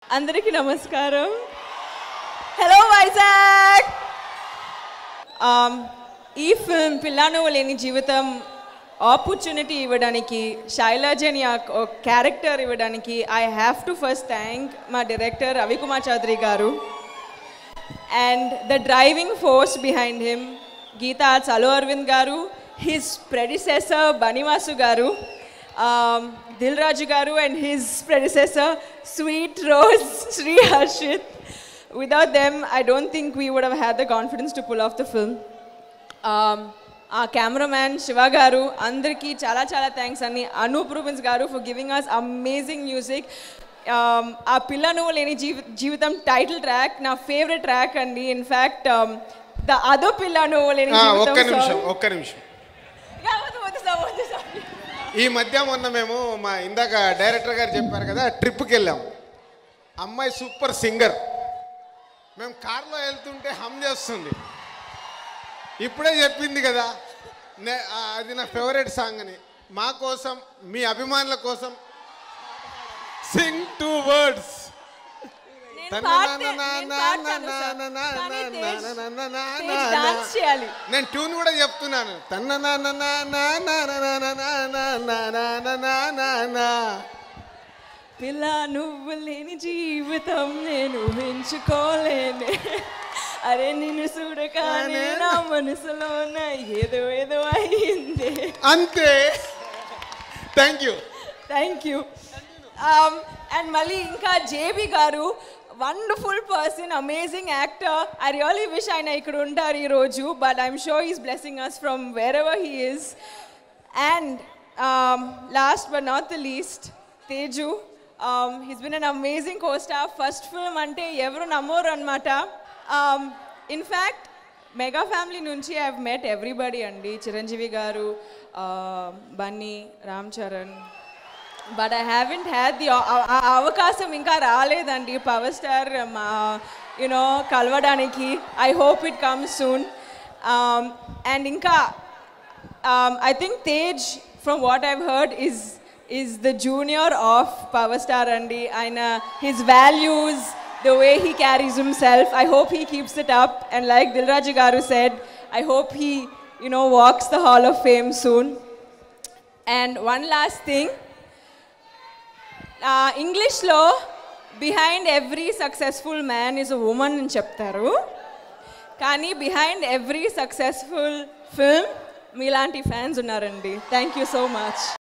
అందరికీ నమస్కారం hello Vizag Um, ఈ ఫిల్మ్ పిల్లాను లేని జీవితం ఆపర్చునిటీ ఇవ్వడానికి శైలజని ఆ క్యారెక్టర్ ఇవ్వడానికి I have to first thank మా director Ravikumar Chowdary garu and the driving force behind him Geetha చలో అరవింద్ గారు హిస్ ప్రెడిసెసర్ బనివాసు గారు Dil Raju garu and his predecessor sweet rose Shri Harshith without them i don't think we would have had the confidence to pull off the film um, ఆ cameraman Shiva garu అందరికీ చాలా చాలా thanks అని Anup Rubens garu for giving us amazing music ఆ పిల్ల నువ్వు లేని జీవి జీవితం టైటిల్ ట్రాక్ నా ఫేవరెట్ ట్రాక్ అండి ఇన్ఫ్యాక్ట్ ద అదో పిల్ల నువ్వు లేని ఆ, జీవితం ఒక్క నిమిషం song. ఒక్క నిమిషం యా, వద్దు, వద్దు, sir, వద్దు, sir. ఈ మధ్య మొన్న మేము మా ఇందాక డైరెక్టర్ గారు చెప్పారు కదా ట్రిప్కి వెళ్ళాం అమ్మాయి సూపర్ సింగర్ మేము కార్లో వెళ్తుంటే హమ్ చేస్తుంది ఇప్పుడే చెప్పింది కదా నే- ఆ, అది నా ఫేవరెట్ సాంగ్ అని మా కోసం మీ అభిమానుల కోసం సింగ్ టూ వర్డ్స్ నేను పాడితే- నేను పాడతాను, sir. కానీ తేజ్- తేజ్ dance చేయాలి నేను ట్యూన్ కూడా చెప్తున్నాను తన్న నా నా నా నా నా నా నా నా నా నా నా నా నా నా నా నా. పిల్ల నువ్వు లేని జీవితం నేను ఊహించుకోలేనే అరే నిన్ను చూడగానే నా మనసులోన ఏదో ఏదో అయింది అంతే thank you thank you and మళ్ళీ ఇంకా JB garu wonderful person amazing actor I really wish ఆయన ఇక్కడ ఉంటారు ఈరోజు but I'm sure is blessing us from wherever he is and last but not the least Teju he's been an amazing costar first film అంటే ఎవరు నమ్మోరు అనమాట in fact mega family నుంచి I met everybody అండి Chiranjeevi garu Bunny Ram Charan but I haven't had the అవకాశం ఇంకా రాలేదండి power star మా యునో కలవడానికి I hope it comes soon and ఇంకా I think Tej from what I've heard is is the junior of power star అండి ఆయన his values the way he carries himself. I hope he keeps it up. And like Dilraji Garu said, I hope he, you know, walks the Hall of Fame soon. And one last thing. Uh, ఇంగ్లీష్లో behind every successful man is a woman అని చెప్తారు కానీ behind every successful film మీలాంటి fans ఉన్నారండి thank you so much